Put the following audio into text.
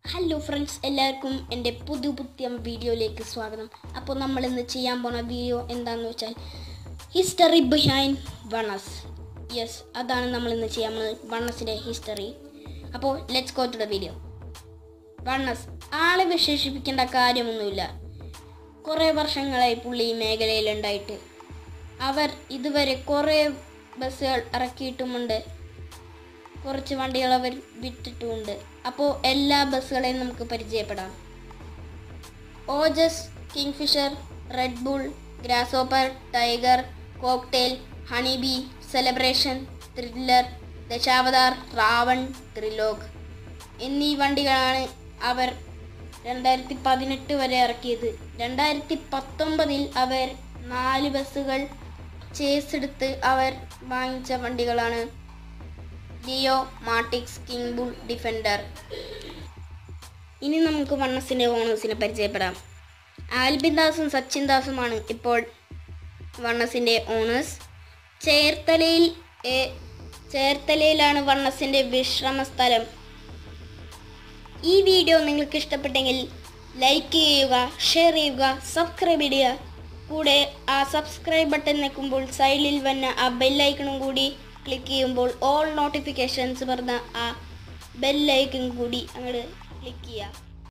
hello friends എല്ലാവർക്കും എൻ്റെ പുതു പുതിയ വീഡിയോയിലേക്ക് സ്വാഗതം അപ്പോൾ നമ്മൾ ഇന്ന് ചെയ്യാൻ പോണ വീഡിയോ എന്താണെന്ന് വെച്ചാൽ ഹിസ്റ്ററി ബിഹൈൻഡ് വണസ് യെസ് അതാണ് നമ്മൾ ഇന്ന് ചെയ്യാൻ പോകുന്നത് വണ്ണസിൻ്റെ ഹിസ്റ്ററി അപ്പോൾ let's go to the video Vannas ആളെ വിശേഷിപ്പിക്കേണ്ട കാര്യമൊന്നുമില്ല കുറേ വർഷങ്ങളായി പുള്ളി ഈ മേഖലയിലുണ്ടായിട്ട് അവർ ഇതുവരെ കുറേ ബസ്സുകൾ ഇറക്കിയിട്ടുമുണ്ട് കുറച്ച് വണ്ടികൾ അവർ വിറ്റിട്ടുമുണ്ട് അപ്പോൾ എല്ലാ ബസ്സുകളെയും നമുക്ക് പരിചയപ്പെടാം Ojas Kingfisher Red Bull Grasshopper Tiger Cocktail Honeybee Celebration Thriller Dashavatar Ravan Trilok എന്നീ വണ്ടികളാണ് അവർ രണ്ടായിരത്തി പതിനെട്ട് വരെ ഇറക്കിയത് രണ്ടായിരത്തി പത്തൊമ്പതിൽ അവർ നാല് ബസ്സുകൾ ചേസ് എടുത്ത് അവർ വാങ്ങിച്ച വണ്ടികളാണ് Leo Matrix King Bull Defender ഇനി നമുക്ക് വണ്ണസിൻ്റെ ഓണേഴ്സിനെ പരിചയപ്പെടാം ആൽബിൻ ദാസും സച്ചിൻ ദാസുമാണ് ഇപ്പോൾ വണ്ണസിൻ്റെ ഓണേഴ്സ് ചേർത്തലയിൽ ഏ- ചേർത്തലയിലാണ് വണ്ണസിൻ്റെ വിശ്രമ സ്ഥലം ഈ വീഡിയോ നിങ്ങൾക്ക് ഇഷ്ടപ്പെട്ടെങ്കിൽ ലൈക്ക് ചെയ്യുക ഷെയർ ചെയ്യുക സബ്സ്ക്രൈബ് ചെയ്യുക കൂടെ ആ സബ്സ്ക്രൈബ് ബട്ടൺ നിൽക്കുമ്പോൾ സൈഡിൽ വന്ന ആ ബെല്ലൈക്കണും കൂടി ക്ലിക്ക് ചെയ്യുമ്പോൾ ഓൾ നോട്ടിഫിക്കേഷൻസ് പറഞ്ഞ ആ ബെല്ലൈക്കൺ കൂടി അങ്ങോട്ട് ക്ലിക്ക് ചെയ്യുക